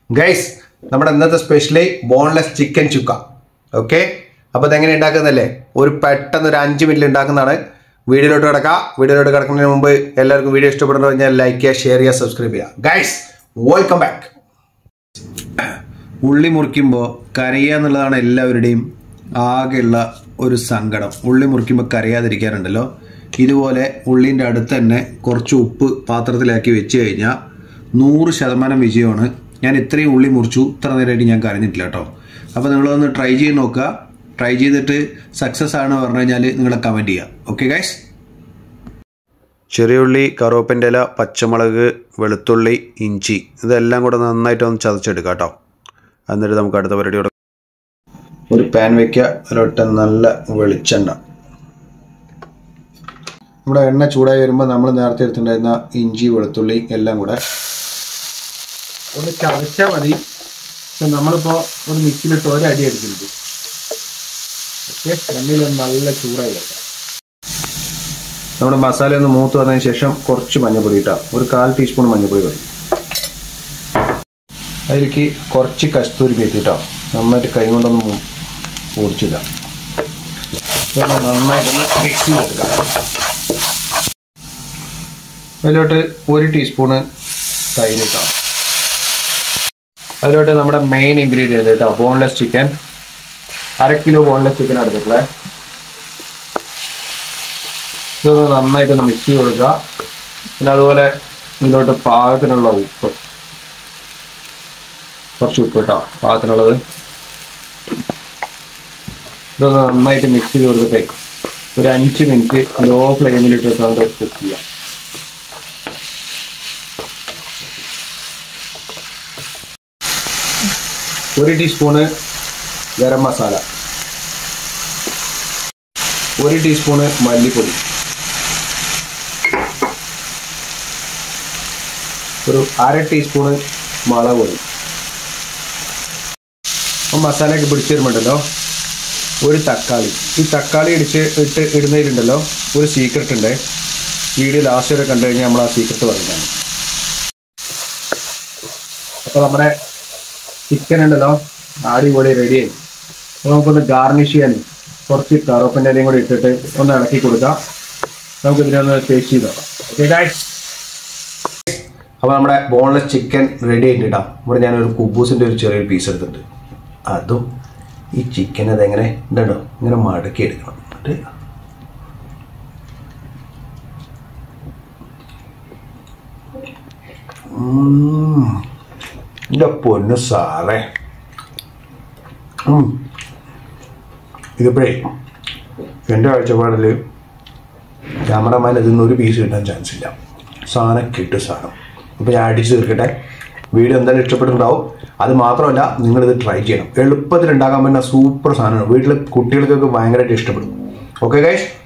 Guys നമ്മുടെ ഇന്നത്തെ specially boneless chicken chukka okay അപ്പോൾ ഇതെങ്ങനെ ഉണ്ടാക്കുന്നതല്ലേ ഒരു പെട്ടെന്ന് ഒരു അഞ്ച് മിനിറ്റ് ഉണ്ടാക്കുന്നതാണ് വീഡിയോയിലോട്ട് കിടക്കാം വീഡിയോയിലോട്ട് കിടക്കുന്നതിന് മുമ്പ് എല്ലാവർക്കും വീഡിയോ ഇഷ്ടപ്പെടുന്നു കഴിഞ്ഞാൽ ലൈക്ക് ചെയ്യുക ഷെയർ ചെയ്യുക സബ്സ്ക്രൈബ് ചെയ്യുക ഗൈസ് വെൽക്കം ബാക്ക് ഉള്ളി മുറിക്കുമ്പോൾ കരയുക എന്നുള്ളതാണ് എല്ലാവരുടെയും ആകെയുള്ള ഒരു സങ്കടം ഉള്ളി മുറിക്കുമ്പോൾ കരയാതിരിക്കാറുണ്ടല്ലോ ഇതുപോലെ ഉള്ളിൻ്റെ അടുത്ത് തന്നെ കുറച്ച് ഉപ്പ് പാത്രത്തിലാക്കി വെച്ച് കഴിഞ്ഞാൽ നൂറ് ശതമാനം വിജയമാണ് ഞാൻ ഇത്രയും ഉള്ളി മുറിച്ചു ഇത്ര നേരമായിട്ട് ഞാൻ കരഞ്ഞിട്ടില്ല കേട്ടോ അപ്പോൾ നിങ്ങളൊന്ന് ട്രൈ ചെയ്ത് നോക്കുക ട്രൈ ചെയ്തിട്ട് സക്സസ് ആണ് പറഞ്ഞു കഴിഞ്ഞാൽ നിങ്ങളെ കമൻറ്റ് ചെയ്യുക ഓക്കെ ഗൈസ് ചെറിയുള്ളി കറുവപ്പിൻ്റെ ഇല പച്ചമുളക് വെളുത്തുള്ളി ഇഞ്ചി ഇതെല്ലാം കൂടെ നന്നായിട്ട് ഒന്ന് ചതച്ചെടുക്കാം കേട്ടോ എന്നിട്ട് നമുക്ക് അടുത്ത പരിപാടി തുടങ്ങാം ഒരു പാൻ വെക്കുക അതിലൊട്ട് നല്ല വെളിച്ചെണ്ണ നമ്മുടെ എണ്ണ ചൂടായി വരുമ്പോൾ നമ്മൾ നേരത്തെ എടുത്തിട്ടുണ്ടായിരുന്ന ഇഞ്ചി വെളുത്തുള്ളി എല്ലാം കൂടെ ഒന്ന് ചതച്ചാൽ മതി പക്ഷെ നമ്മളിപ്പോൾ ഒരു മിക്സിയിലിട്ട് ഒരടി അടിക്കുന്നത് ഓക്കെ എണ്ണയിൽ നല്ല ചൂടായി വെക്കാം നമ്മുടെ മസാല ഒന്ന് മൂത്ത് വന്നതിന് ശേഷം കുറച്ച് മഞ്ഞൾപ്പൊടി ഇട്ടാം ഒരു കാൽ ടീസ്പൂൺ മഞ്ഞൾപ്പൊടി മതി അതിലേക്ക് കുറച്ച് കസ്തൂരി മേത്തിട്ടോ നന്നായിട്ട് കൈ കൊണ്ടൊന്ന് പൊടിച്ചില്ല നന്നായിട്ടൊന്ന് മിക്സ് ചെയ്തെടുക്കാം അതിലോട്ട് ഒരു ടീസ്പൂണ് തൈര് ഇട്ടാം അതിലോട്ട് നമ്മുടെ മെയിൻ ഇൻഗ്രീഡിയൻറ്റ് കേട്ടോ ബോൺലെസ് ചിക്കൻ അര കിലോ ബോൺലെസ് ചിക്കൻ എടുത്തിട്ടുള്ളത് ഇതൊന്ന് നന്നായിട്ടൊന്ന് മിക്സ് ചെയ്ത് കൊടുക്കുക പിന്നെ അതുപോലെ ഇതിലോട്ട് പാകത്തിനുള്ള ഉപ്പ് കുറച്ച് ഉപ്പ് കേട്ടോ പാകത്തിനുള്ളത് ഇതൊന്ന് നന്നായിട്ട് മിക്സ് ചെയ്ത് കൊടുത്തിട്ടേ ഒരു അഞ്ച് മിനിറ്റ് ലോ ഫ്ലെയിമിലിട്ട് നമുക്ക് കുക്ക് ചെയ്യാം ഒരു ടീസ്പൂണ് ഗരം മസാല ഒരു ടീസ്പൂണ് മല്ലിപ്പൊടി ഒരു അര ടീസ്പൂണ് മുളക് പൊടി അപ്പം മസാലയൊക്കെ പിടിച്ച് വരുമ്പോണ്ടല്ലോ ഒരു തക്കാളി ഈ തക്കാളി ഇടിച്ച് ഇട്ട് ഇടുന്നതിലുണ്ടല്ലോ ഒരു സീക്രട്ട് ഉണ്ട് വീഡിയോ ലാസ്റ്റ് വരെ കണ്ടു കഴിഞ്ഞാൽ നമ്മൾ ആ സീക്രട്ട് പറയുന്നതാണ് അപ്പോൾ നമ്മുടെ ചിക്കൻ ഉണ്ടല്ലോ അടിപൊളി റെഡിയായി അപ്പോൾ നമുക്കൊന്ന് ഗാർണിഷ് ചെയ്യാൻ കുറച്ച് കറുവപ്പിൻ്റെ ഇലയും കൂടി ഇട്ടിട്ട് ഒന്ന് ഇളക്കി കൊടുക്കാം നമുക്ക് ഇതിനൊന്ന് ടേസ്റ്റ് ചെയ്ത് നോക്കാം ഓക്കെ ഗായ്സ് അപ്പോൾ നമ്മുടെ ബോൺലെസ് ചിക്കൻ റെഡി ആയിട്ടാ ഇവിടെ ഞാനൊരു കുബൂസിൻ്റെ ഒരു ചെറിയൊരു പീസ് എടുത്തിട്ടുണ്ട് അതും ഈ ചിക്കൻ അതെങ്ങനെ ഉണ്ടോ ഇങ്ങനെ മടക്കി എടുക്കണം എന്നിട്ട് എൻ്റെ പൊന്നു സാറേ ഉം. ഇതിപ്പോഴേ എൻ്റെ കാഴ്ചപ്പാടിൽ ക്യാമറമാൻ ഇതിൽ നിന്ന് ഒരു പീസ് കിട്ടാൻ ചാൻസ് ഇല്ല സാധനം കിട്ടും സാധനം അപ്പോൾ ഞാൻ അടിച്ച് തീർക്കട്ടെ വീഡിയോ എന്തായാലും ഇഷ്ടപ്പെട്ടിട്ടുണ്ടാവും അത് മാത്രമല്ല നിങ്ങളിത് ട്രൈ ചെയ്യണം എളുപ്പത്തിൽ ഉണ്ടാക്കാൻ പറ്റുന്ന സൂപ്പർ സാധനമാണ് വീട്ടിൽ കുട്ടികൾക്കൊക്കെ ഭയങ്കരമായിട്ട് ഇഷ്ടപ്പെടും ഓക്കെ ഗൈസ്